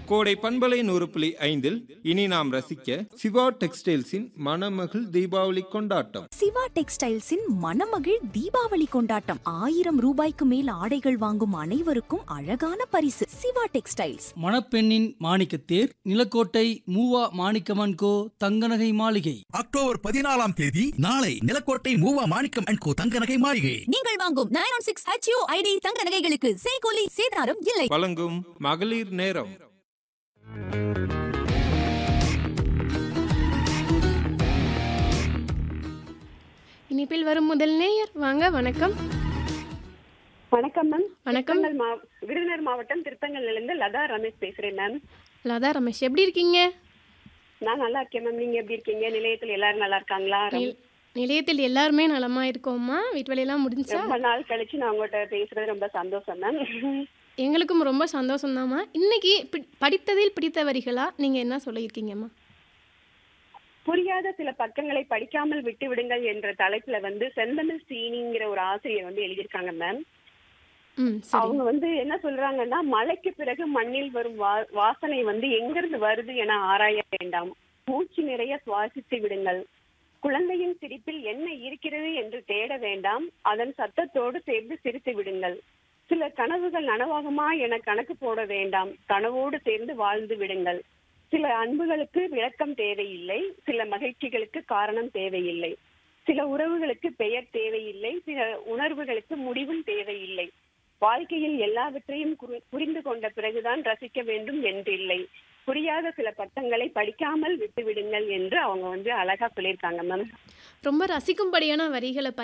கோடை பண்பலை நூறு புள்ளி ஐந்தில் இனி நாம் ரசிக்க சிவா டெக்ஸ்டைல்ஸின் மணமகள் தீபாவளி கொண்டாட்டம் சிவா டெக்ஸ்டைல்ஸின் மணமகிழ் தீபாவளி கொண்டாட்டம் ஆயிரம் ரூபாய்க்கு மேல் ஆடைகள் வாங்கும் அனைவருக்கும் அழகான பரிசு சிவா டெக்ஸ்டைல்ஸ் மணப்பெண்ணின் மாணிக்கத்தேர் நிலக்கோட்டை மூவா மாணிக்கமன் கோ தங்கநகை மாளிகை அக்டோபர் பதினாலாம் தேதி நாளை நிலக்கோட்டை மூவா மாணிக்கம் அண்ட் கோ தங்க நகை மாளிகை நீங்கள் வாங்கும் nine one six HU ID தங்க நகைகளுக்கு சேகோலி சேதாரம் இல்லை வழங்கும் மகளிர் நேரம் இனிப்பில் வரும் முதல் நேயர் வாங்க வணக்கம் வணக்கம் மேம் வணக்கம். திருப்பங்கல் மாவ- விருதுநகர் மாவட்டம் திருப்பங்கல்ல லதா ரமேஷ் பேசுறேன் மேம் லதா ரமேஷ் எப்படி இருக்கீங்க நான் நல்லா இருக்கேன் மேம் நீங்க எப்படி இருக்கீங்க நிலையத்தில் எல்லாரும் நல்லா இருக்காங்களா ரொம்ப- நில்- நிலையத்தில் எல்லாருமே நலமா இருக்கோம்மா வீட்டு வேலையெல்லாம் முடிஞ்சா ரொம்ப நாள் கழிச்சு நான் உங்கள்கிட்ட பேசுறது ரொம்ப சந்தோஷம் மேம் எங்களுக்கும் ரொம்ப சந்தோஷம்தாம்மா இன்னைக்கு பி- படித்ததில் பிடித்த வரிகளா நீங்க என்ன சொல்லியிருக்கீங்கம்மா புரியாத சில பக்கங்களை படிக்காமல் விட்டு விடுங்கள் என்ற தலைப்புல வந்து செந்தமிழ் சீனிங்கிற ஒரு ஆசிரியர் வந்து எழுதியிருக்காங்க மேம் ம் சரி அவங்க வந்து என்ன சொல்றாங்கன்னா மழைக்கு பிறகு மண்ணில் வரும் வா- வாசனை வந்து எங்கிருந்து வருது என ஆராய வேண்டாம் மூச்சு நிறைய சுவாசித்து விடுங்கள் குழந்தையின் சிரிப்பில் என்ன இருக்கிறது என்று தேட வேண்டாம் அதன் சத்தத்தோடு சேர்ந்து சிரித்து விடுங்கள் சில கனவுகள் நனவாகுமா என கணக்கு போட வேண்டாம் கனவோடு சேர்ந்து வாழ்ந்து விடுங்கள் சில அன்புகளுக்கு விளக்கம் தேவையில்லை சில மகிழ்ச்சிகளுக்கு காரணம் தேவையில்லை சில உறவுகளுக்கு பெயர் தேவையில்லை சில உணர்வுகளுக்கு முடிவும் தேவையில்லை வாழ்க்கையில் எல்லாவற்றையும் குறி- புரிந்து கொண்ட பிறகுதான் ரசிக்க வேண்டும் என்றில்லை புரியாத சில பட்டங்களை படிக்காமல் விட்டு விடுங்கள் என்று அவங்க வந்து அழகா சொல்லியிருக்காங்க மேம் ரொம்ப ரசிக்கும்படியான வரிகளை